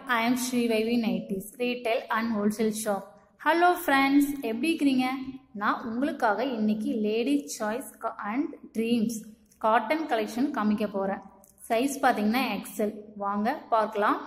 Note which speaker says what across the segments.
Speaker 1: I am Sri Vavi Nighties, retail and wholesale shop. Hello friends எப்படி இருக்கிறீங்க நான் உங்களுக்காக இன்னைக்கு ladies choice and dreams cotton collection காமிக்க போகிறேன் சைஸ் பார்த்தீங்கன்னா எக்ஸல் வாங்க பார்க்கலாம்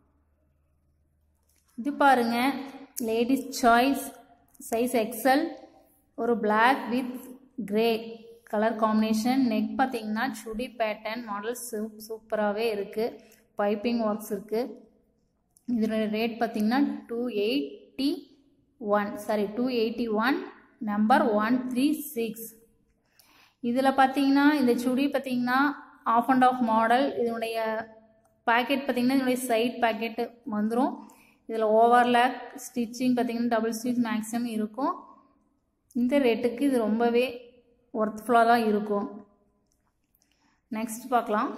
Speaker 1: இது பாருங்க லேடிஸ் சாய்ஸ் சைஸ் எக்ஸல் ஒரு black with grey colour combination neck பார்த்தீங்கன்னா சுடி பேட்டர்ன் மாடல் சூப் சூப்பராகவே இருக்குது பைப்பிங் ஒர்க்ஸ் இருக்குது இதோட ரேட் பார்த்தீங்கன்னா two eighty one sorry two eighty one number one three six இதில் பார்த்தீங்கன்னா இந்த சுடி பார்த்தீங்கன்னா ஆஃப் அண்ட் ஆஃப் மாடல் இதனுடைய பேக்கெட் பார்த்தீங்கன்னா இதனுடைய சைட் பேக்கெட்டு வந்துடும் இதில் ஓவர்லேக் ஸ்டிச்சிங் பார்த்தீங்கன்னா டபுள் ஸ்டிச் மேக்ஸிமம் இருக்கும் இந்த ரேட்டுக்கு இது ரொம்பவே ஒர்த்ஃபுல்லாக தான் இருக்கும் நெக்ஸ்ட் பார்க்கலாம்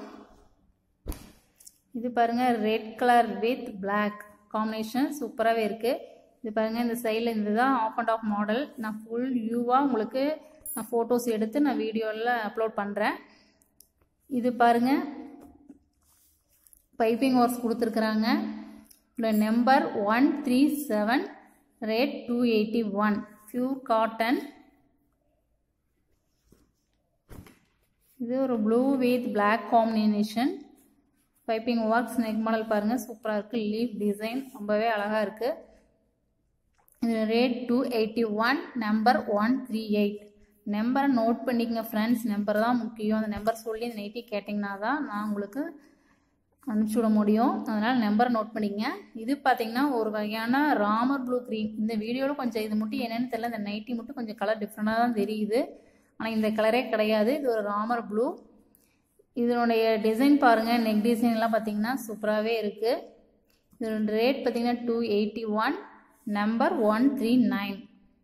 Speaker 1: இது பாருங்கள் red colour with black combination சூப்பராகவே இருக்குது இது பாருங்கள் இந்த சைடில் இருந்து தான் ஆஃப் அண்ட் ஆஃப் மாடல் நான் ஃபுல் வியூவாக உங்களுக்கு நான் ஃபோட்டோஸ் எடுத்து நான் வீடியோவில் அப்லோட் பண்ணுறேன் இது பாருங்கள் பைப்பிங் ஒர்க்ஸ் கொடுத்துருக்குறாங்க number one three seven rate two eighty one pure cotton இது ஒரு blue with black combination piping works neck model பாருங்கள் சூப்பராக இருக்குது லீஃப் டிசைன் ரொம்பவே அழகாக இருக்குது இது rate two eighty one number one three eight நம்பரை நோட் பண்ணிக்கங்க ஃப்ரெண்ட்ஸ் நம்பர் தான் முக்கியம் அந்த நம்பர் சொல்லி இந்த நைட்டி கேட்டிங்கன்னா தான் நான் உங்களுக்கு அனுப்பிச்சி விட முடியும் அதனால் நம்பரை நோட் பண்ணிக்கங்க இது பார்த்தீங்கன்னா ஒரு வகையான ராமர் ப்ளூ க்ரீம் இந்த வீடியோவில் கொஞ்சம் இது மட்டும் என்னென்னு தெரியல இந்த நைட்டி மட்டும் கொஞ்சம் கலர் டிஃப்ரெண்ட்டாக தான் தெரியுது ஆனால் இந்த கலரே கிடையாது இது ஒரு ராமர் ப்ளூ இதனுடைய டிசைன் பாருங்கள் நெக் டிசைன்லாம் பார்த்தீங்கன்னா சூப்பராகவே இருக்குது இதோட ரேட் பார்த்தீங்கன்னா two eighty one number one three nine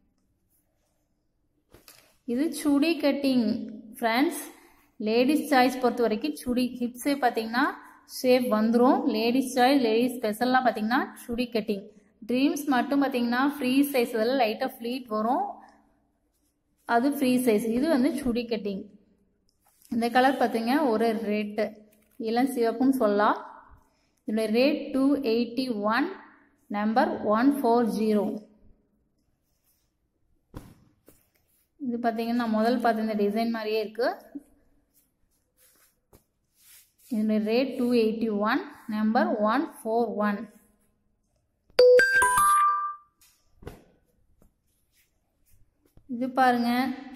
Speaker 1: இது சுடி கட்டிங் ஃப்ரெண்ட்ஸ் லேடிஸ் சாய்ஸ் பொறுத்த வரைக்கும் சுடி ஹிப்ஸே பார்த்தீங்கன்னா ஷேப் வந்துடும் லேடிஸ் சாய்ஸ் லேடிஸ் ஸ்பெஷல்லாம் பார்த்தீங்கன்னா சுடி கட்டிங் ட்ரீம்ஸ் மட்டும் பார்த்தீங்கன்னா ஃப்ரீ சைஸ் அதில் லைட்டாக ஃப்ளீட் வரும் அது ஃப்ரீ சைஸ் இது வந்து சுடி கட்டிங் இந்த கலர் பார்த்தீங்க ஒரு ரேட்டு இளம் சிவப்புன்னு சொல்லலாம் இதோட rate two eighty one number one four zero இது பார்த்தீங்கன்னா முதல் பார்த்த இந்த டிசைன் மாதிரியே இருக்குது இதோட rate two eighty one number one four one இது பாருங்க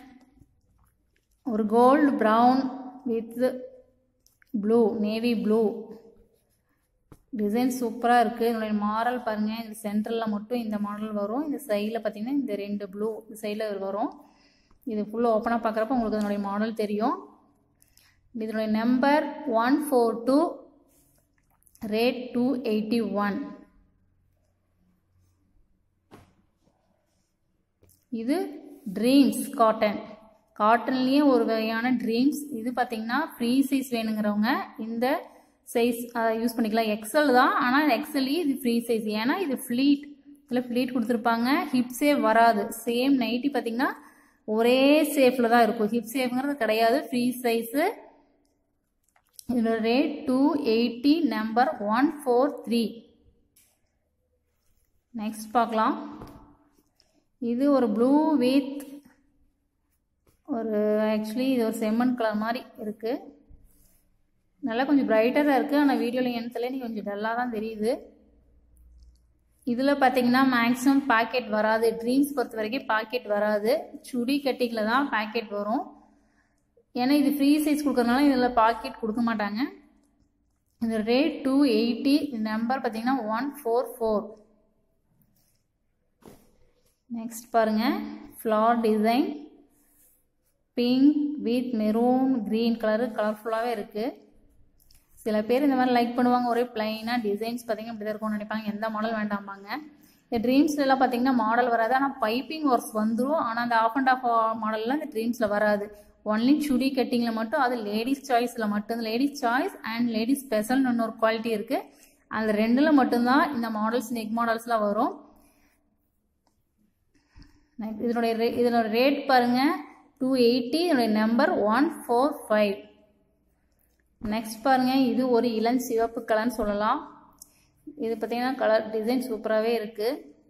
Speaker 1: ஒரு gold brown with blue navy blue design சூப்பராக இருக்குது இதனுடைய மாடல் பாருங்கள் இந்த சென்டரில் மட்டும் இந்த மாடல் வரும் இந்த சைடில் பார்த்தீங்கன்னா இந்த ரெண்டு ப்ளூ இந்த சைடில் வரும் இது ஃபுல்லாக ஓப்பனாக பார்க்குறப்ப உங்களுக்கு இதனுடைய மாடல் தெரியும் இதனுடைய number one four two rate two eighty one இது ட்ரீம்ஸ் காட்டன் காட்டன்லேயே ஒரு வகையான ட்ரீம்ஸ் இது பார்த்தீங்கன்னா ஃப்ரீ சைஸ் வேணுங்கிறவங்க இந்த சைஸ் யூஸ் பண்ணிக்கலாம் எக்ஸல் தான் ஆனால் எக்ஸல்லையே இது ஃப்ரீ சைஸ் ஏன்னா இது ஃப்ளீட் இதில் ஃப்ளீட் கொடுத்துருப்பாங்க ஹிப்ஸே வராது சேம் நைட்டி பார்த்தீங்கன்னா ஒரே சேஃபில் தான் இருக்கும் ஹிப் சேஃப்ங்கிறது கிடையாது ஃப்ரீ சைஸு இதோட rate two eighty number one four three next பார்க்கலாம் இது ஒரு ப்ளூ வித் ஒரு ஆக்சுவலி இது ஒரு செம்மன் கலர் மாதிரி இருக்குது நல்லா கொஞ்சம் பிரைட்டராக இருக்குது ஆனால் வீடியோவில் எனத்துல நீ கொஞ்சம் டல்லாக தான் தெரியுது இதில் பார்த்தீங்கன்னா மேக்ஸிமம் பாக்கெட் வராது ட்ரீம்ஸ் பொறுத்த வரைக்கும் பாக்கெட் வராது சுடி கட்டிங்கில் தான் பாக்கெட் வரும் ஏன்னா இது ஃப்ரீ சைஸ் கொடுக்கறதுனால இதில் பாக்கெட் கொடுக்க மாட்டாங்க இந்த ரேட் டூ எயிட்டி நம்பர் பார்த்தீங்கன்னா ஒன் ஃபோர் ஃபோர் நெக்ஸ்ட் பாருங்கள் flower design pink with maroon green colour கலர்ஃபுல்லாகவே இருக்குது சில பேர் இந்த மாதிரி லைக் பண்ணுவாங்க ஒரே பிளைனாக டிசைன்ஸ் பார்த்தீங்கன்னா இப்படி தான் இருக்கும்னு நினைப்பாங்க எந்த மாடல் வேண்டாம்பாங்க இந்த ட்ரீம்ஸ்லாம் பார்த்தீங்கன்னா மாடல் வராது ஆனால் பைப்பிங் ஒர்க்ஸ் வந்துடும் ஆனால் அந்த ஆஃப் அண்ட் ஆஃப் மாடல்லாம் இந்த ட்ரீம்ஸில் வராது ஒன்லி சுடி கட்டிங்கில் மட்டும் அது லேடிஸ் சாய்ஸில் மட்டும் லேடிஸ் சாய்ஸ் அண்ட் லேடிஸ் ஸ்பெஷல்னு இன்னொரு குவாலிட்டி இருக்குது அந்த ரெண்டில் மட்டும்தான் இந்த மாடல்ஸ் நெக் மாடல்ஸ்லாம் வரும் இதனுடைய ரே இதனோட ரேட் பாருங்கள் டூ எயிட்டி இதனுடைய number one four five next பாருங்கள் இது ஒரு இளம் சிவப்பு கலர்னு சொல்லலாம் இது பார்த்தீங்கன்னா கலர் டிசைன் சூப்பராகவே இருக்குது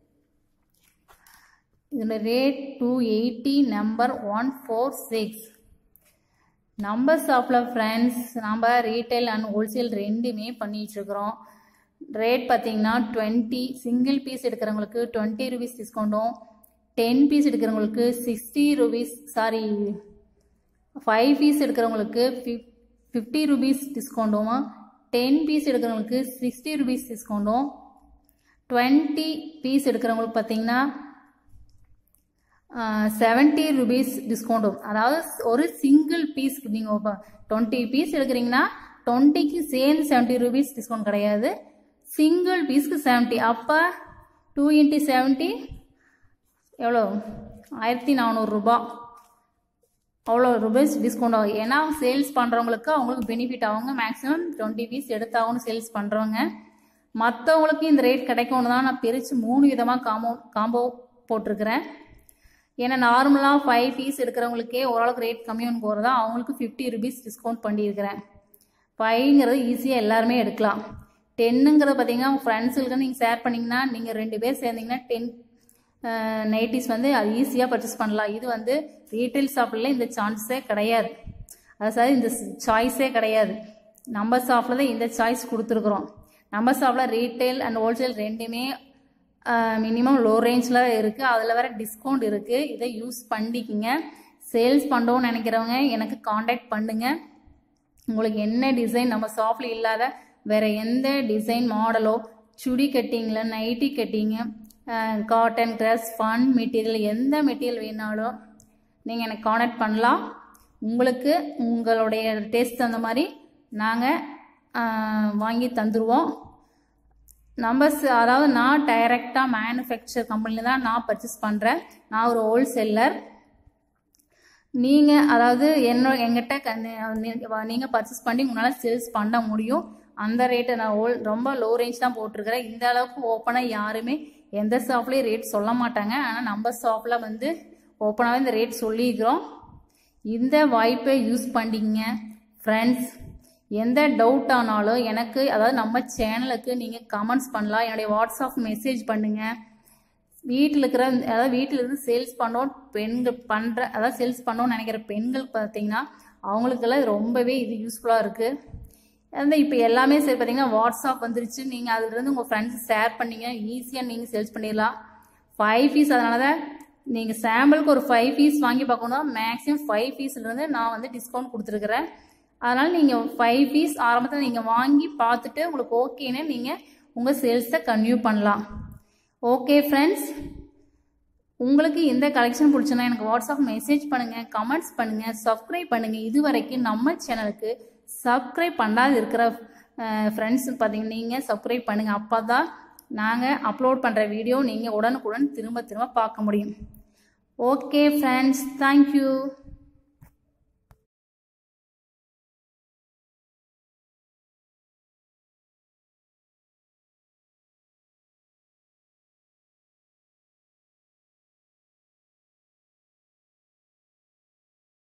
Speaker 1: இதோட rate two eighty number one four six நம்ம ஷாப்பில் ஃப்ரெண்ட்ஸ் நம்ம ரீட்டைல் அண்ட் ஹோல்சேல் ரெண்டுமே பண்ணிகிட்ருக்குறோம் ரேட் பார்த்தீங்கன்னா டுவெண்ட்டி சிங்கிள் பீஸ் எடுக்கிறவங்களுக்கு டுவெண்ட்டி ருபீஸ் டிஸ்கவுண்ட்டும் டென் பீஸ் எடுக்கிறவங்களுக்கு sixty rupees sorry five piece எடுக்கிறவங்களுக்கு ஃபிஃப் ஃபிஃப்டி ருபீஸ் டிஸ்கவுண்ட்டும் டென் பீஸ் எடுக்கிறவங்களுக்கு சிக்ஸ்டி ருபீஸ் டிஸ்கவுண்ட்டும் டுவெண்ட்டி பீஸ் எடுக்கிறவங்களுக்கு பார்த்தீங்கன்னா செவன்ட்டி ருபீஸ் டிஸ்கவுண்ட்டும் அதாவது ஒரு சிங்கிள் பீஸ்க்கு நீங்கள் டுவெண்ட்டி பீஸ் எடுக்கிறீங்கன்னா டுவெண்ட்டிக்கு சேர்ந்து செவன்ட்டி ருபீஸ் டிஸ்கவுண்ட் கிடையாது சிங்கிள் பீஸ்க்கு செவன்ட்டி அப்போ டூ இன்ட்டு செவன்ட்டி எவ்வளோ ஆயிரத்தி நானூறுரூபா அவ்வளோ ருபீஸ் டிஸ்கவுண்ட் ஆகும் ஏன்னா சேல்ஸ் பண்ணுறவங்களுக்கு அவங்களுக்கு பெனிஃபிட் ஆகுங்க மேக்ஸிமம் டுவெண்ட்டி பீஸ் எடுத்தாகணும் சேல்ஸ் பண்ணுறவங்க மற்றவங்களுக்கு இந்த ரேட் கிடைக்கும்னு தான் நான் பிரித்து மூணு விதமாக காம்போ காம்போ போட்டிருக்கிறேன் ஏன்னா நார்மலாக ஃபைவ் பீஸ் எடுக்கிறவங்களுக்கே ஓரளவுக்கு ரேட் கம்மியாக போகிறதா அவங்களுக்கு ஃபிஃப்டி ருபீஸ் டிஸ்கவுண்ட் பண்ணியிருக்கிறேன் ஃபைவ்ங்கிறது ஈஸியாக எல்லாருமே எடுக்கலாம் டென்னுங்கிறது பார்த்தீங்கன்னா உங்கள் ஃப்ரெண்ட்ஸுக்கு நீங்கள் ஷேர் பண்ணிங்கன்னா நீங்கள் ரெண்டு பேர் சேர்ந்தீங்கன்னா டென் நைட்டிஸ் வந்து அது ஈஸியாக பர்ச்சேஸ் பண்ணலாம் இது வந்து ரீட்டைல் ஷாப்பில் இந்த சான்ஸே கிடையாது அதாவது இந்த சாய்ஸே கிடையாது நம்ம ஷாப்பில் தான் இந்த சாய்ஸ் கொடுத்துருக்குறோம் நம்ம ஷாப்பில் ரீட்டைல் அண்ட் ஹோல்சேல் ரெண்டுமே மினிமம் லோ ரேஞ்சில் இருக்குது அதில் வேறு டிஸ்கவுண்ட் இருக்குது இதை யூஸ் பண்ணிக்கிங்க சேல்ஸ் பண்ணுறோன்னு நினைக்கிறவங்க எனக்கு காண்டாக்ட் பண்ணுங்கள் உங்களுக்கு என்ன டிசைன் நம்ம ஷாப்பில் இல்லாத வேறு எந்த டிசைன் மாடலோ சுடி கட்டிங்கில் nighty cutting cotton dress fun material எந்த மெட்டீரியல் வேணாலும் நீங்கள் எனக்கு காண்டாக்ட் பண்ணலாம் உங்களுக்கு உங்களுடைய டேஸ்ட் தகுந்த மாதிரி நாங்கள் வாங்கி தந்துடுவோம் நம்ம அதாவது நான் டைரெக்டாக மேனுஃபேக்சர் கம்பெனியில் தான் நான் பர்ச்சேஸ் பண்ணுறேன் நான் ஒரு ஹோல்சேலர் நீங்கள் அதாவது என்ன எங்கிட்ட நீங்கள் பர்ச்சேஸ் பண்ணி உங்களால் சேல்ஸ் பண்ண முடியும் அந்த ரேட்டை நான் ஹோல் ரொம்ப லோ ரேஞ்ச் தான் போட்டிருக்கிறேன் இந்த அளவுக்கு ஓப்பனாக யாருமே எந்த ஷாப்லேயும் ரேட் சொல்ல மாட்டாங்க ஆனால் நம்ம ஷாப்பில் வந்து ஓப்பனாகவே இந்த ரேட் சொல்லியிருக்கிறோம் இந்த வாய்ப்பை யூஸ் பண்ணிங்க ஃப்ரெண்ட்ஸ் எந்த டவுட் ஆனாலும் எனக்கு அதாவது நம்ம சேனலுக்கு நீங்கள் கமெண்ட்ஸ் பண்ணலாம் என்னுடைய வாட்ஸ்அப் மெசேஜ் பண்ணுங்கள் வீட்டில் இருக்கிற அதாவது வீட்டில் இருந்து சேல்ஸ் பண்ணோம் பெண்கள் பண்ணுற அதாவது சேல்ஸ் பண்ணோன்னு நினைக்கிற பெண்கள் பார்த்தீங்கன்னா அவங்களுக்கெல்லாம் ரொம்பவே இது யூஸ்ஃபுல்லாக இருக்குது அந்த இப்போ எல்லாமே சரி பார்த்தீங்கன்னா வாட்ஸ்அப் வந்துருச்சு நீங்கள் அதுலேருந்து உங்கள் ஃப்ரெண்ட்ஸ் ஷேர் பண்ணீங்க ஈஸியாக நீங்கள் சேல்ஸ் பண்ணிடலாம் ஃபைவ் பீஸ் அதனால தான் நீங்கள் சாம்பிளுக்கு ஒரு ஃபைவ் பீஸ் வாங்கி பார்க்கணும் மேக்ஸிமம் ஃபைவ் பீஸ்லேருந்து நான் வந்து டிஸ்கவுண்ட் கொடுத்துருக்குறேன் அதனால் நீங்கள் ஃபைவ் பீஸ் ஆரம்பத்தில் நீங்கள் வாங்கி பார்த்துட்டு உங்களுக்கு ஓகேன்னு நீங்கள் உங்கள் சேல்ஸை கன்டினியூ பண்ணலாம் ஓகே ஃப்ரெண்ட்ஸ் உங்களுக்கு இந்த கலெக்ஷன் பிடிச்சுன்னா எனக்கு வாட்ஸ்அப் மெசேஜ் பண்ணுங்கள் கமெண்ட்ஸ் பண்ணுங்கள் சப்ஸ்கிரைப் பண்ணுங்கள் இது வரைக்கும் நம்ம சேனலுக்கு சப்ஸ்கிரைப் பண்ணாது இருக்கிற ஃப்ரெண்ட்ஸ் பார்த்தீங்கன்னா நீங்கள் சப்ஸ்கிரைப் பண்ணுங்கள் அப்போ தான் நாங்கள் அப்லோட் பண்ணுற வீடியோ நீங்கள் உடனுக்குடன் திரும்ப திரும்ப பார்க்க முடியும் ஓகே ஃப்ரெண்ட்ஸ் தேங்க்யூ